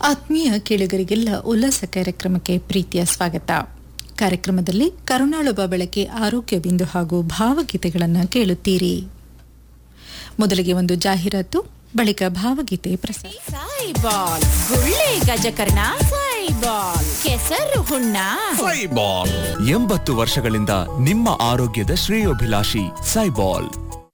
ಆತ್ಮೀಯ ಕೇಳುಗರಿಗೆಲ್ಲ ಉಲ್ಲಾಸ ಕಾರ್ಯಕ್ರಮಕ್ಕೆ ಪ್ರೀತಿಯ ಸ್ವಾಗತ ಕಾರ್ಯಕ್ರಮದಲ್ಲಿ ಕರುಣಾಳುಬ ಬೆಳಕೆ ಆರೋಗ್ಯ ಬಿಂದು ಹಾಗೂ ಭಾವಗೀತೆಗಳನ್ನು ಕೇಳುತ್ತೀರಿ ಮೊದಲಿಗೆ ಒಂದು ಜಾಹೀರಾತು ಬಳಿಕ ಭಾವಗೀತೆ ಪ್ರಸಾರ ಸಾಯಿಬಾಲ್ ಗುಳ್ಳೆ ಗಜಕರ್ಣ ಸಾಯಿಬಾಲ್ ಕೆಸರು ಹುಣ್ಣ ಸೈಬಾಲ್ ಎಂಬತ್ತು ವರ್ಷಗಳಿಂದ ನಿಮ್ಮ ಆರೋಗ್ಯದ ಶ್ರೇಯೋಭಿಲಾಷಿ ಸೈಬಾಲ್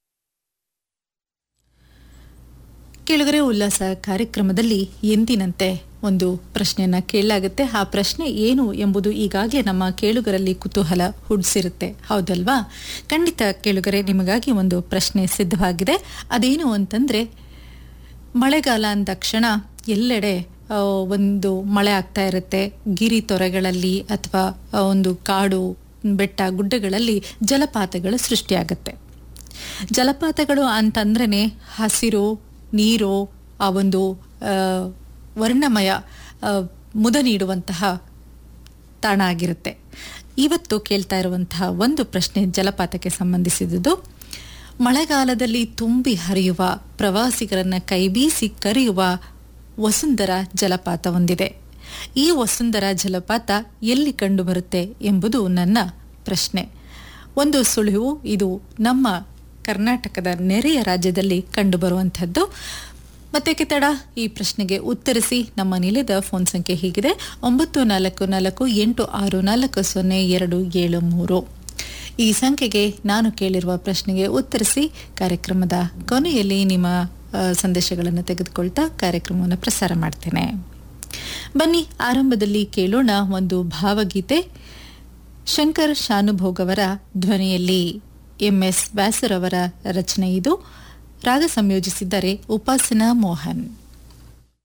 ಕೇಳುಗರೆ ಉಲ್ಲಾಸ ಕಾರ್ಯಕ್ರಮದಲ್ಲಿ ಎಂದಿನಂತೆ ಒಂದು ಪ್ರಶ್ನೆಯನ್ನ ಕೇಳಲಾಗುತ್ತೆ ಆ ಪ್ರಶ್ನೆ ಏನು ಎಂಬುದು ಈಗಾಗಲೇ ನಮ್ಮ ಕೇಳುಗರಲ್ಲಿ ಕುತೂಹಲ ಹುಡ್ಸಿರುತ್ತೆ ಹೌದಲ್ವಾ ಖಂಡಿತ ಕೇಳುಗರೆ ನಿಮಗಾಗಿ ಒಂದು ಪ್ರಶ್ನೆ ಸಿದ್ಧವಾಗಿದೆ ಅದೇನು ಅಂತಂದ್ರೆ ಮಳೆಗಾಲ ಅಂದ ತಕ್ಷಣ ಎಲ್ಲೆಡೆ ಆ, ಒಂದು ಮಳೆ ಆಗ್ತಾ ಇರುತ್ತೆ ಗಿರಿ ತೊರೆಗಳಲ್ಲಿ ಅಥವಾ ಆ, ಒಂದು ಕಾಡು ಬೆಟ್ಟ ಗುಡ್ಡಗಳಲ್ಲಿ ಜಲಪಾತಗಳು ಸೃಷ್ಟಿಯಾಗುತ್ತೆ ಜಲಪಾತಗಳು ಅಂತಂದ್ರೇ ಹಸಿರು ನೀರು ಆ ಒಂದು ಆ, ವರ್ಣಮಯ ಆ, ಮುದ ನೀಡುವಂತಹ ತಾಣ ಆಗಿರುತ್ತೆ ಇವತ್ತು ಕೇಳ್ತಾ ಇರುವಂತಹ ಒಂದು ಪ್ರಶ್ನೆ ಜಲಪಾತಕ್ಕೆ ಸಂಬಂಧಿಸಿದುದು ಮಳೆಗಾಲದಲ್ಲಿ ತುಂಬಿ ಹರಿಯುವ ಪ್ರವಾಸಿಗರನ್ನ ಕೈಬೀಸಿ ಕರೆಯುವ ವಸುಂಧರ ಜಲಪಾತ ಹೊಂದಿದೆ ಈ ವಸುಂಧರ ಜಲಪಾತ ಎಲ್ಲಿ ಕಂಡುಬರುತ್ತೆ ಎಂಬುದು ನನ್ನ ಪ್ರಶ್ನೆ ಒಂದು ಸುಳಿವು ಇದು ನಮ್ಮ ಕರ್ನಾಟಕದ ನೆರೆಯ ರಾಜ್ಯದಲ್ಲಿ ಕಂಡುಬರುವಂಥದ್ದು ಮತ್ತೆ ಕಿತಡ ಈ ಪ್ರಶ್ನೆಗೆ ಉತ್ತರಿಸಿ ನಮ್ಮ ನಿಲಯದ ಫೋನ್ ಸಂಖ್ಯೆ ಹೀಗಿದೆ ಒಂಬತ್ತು ನಾಲ್ಕು ನಾಲ್ಕು ಎಂಟು ಆರು ನಾಲ್ಕು ಸೊನ್ನೆ ಎರಡು ಏಳು ಮೂರು ಈ ಸಂಖ್ಯೆಗೆ ನಾನು ಕೇಳಿರುವ ಪ್ರಶ್ನೆಗೆ ಉತ್ತರಿಸಿ ಕಾರ್ಯಕ್ರಮದ ಕೊನೆಯಲ್ಲಿ ನಿಮ್ಮ ಆ, ಸಂದೇಶಗಳನ್ನು ತೆಗೆದುಕೊಳ್ತಾ ಕಾರ್ಯಕ್ರಮವನ್ನು ಪ್ರಸಾರ ಮಾಡ್ತೇನೆ ಬನ್ನಿ ಆರಂಭದಲ್ಲಿ ಕೇಳೋಣ ಒಂದು ಭಾವಗೀತೆ ಶಂಕರ್ ಶಾನುಭೋಗ್ ಅವರ ಧ್ವನಿಯಲ್ಲಿ ಎಂಎಸ್ ವ್ಯಾಸರ್ ಅವರ ರಚನೆ ಇದು ರಾಗ ಸಂಯೋಜಿಸಿದ್ದಾರೆ ಉಪಾಸನಾ ಮೋಹನ್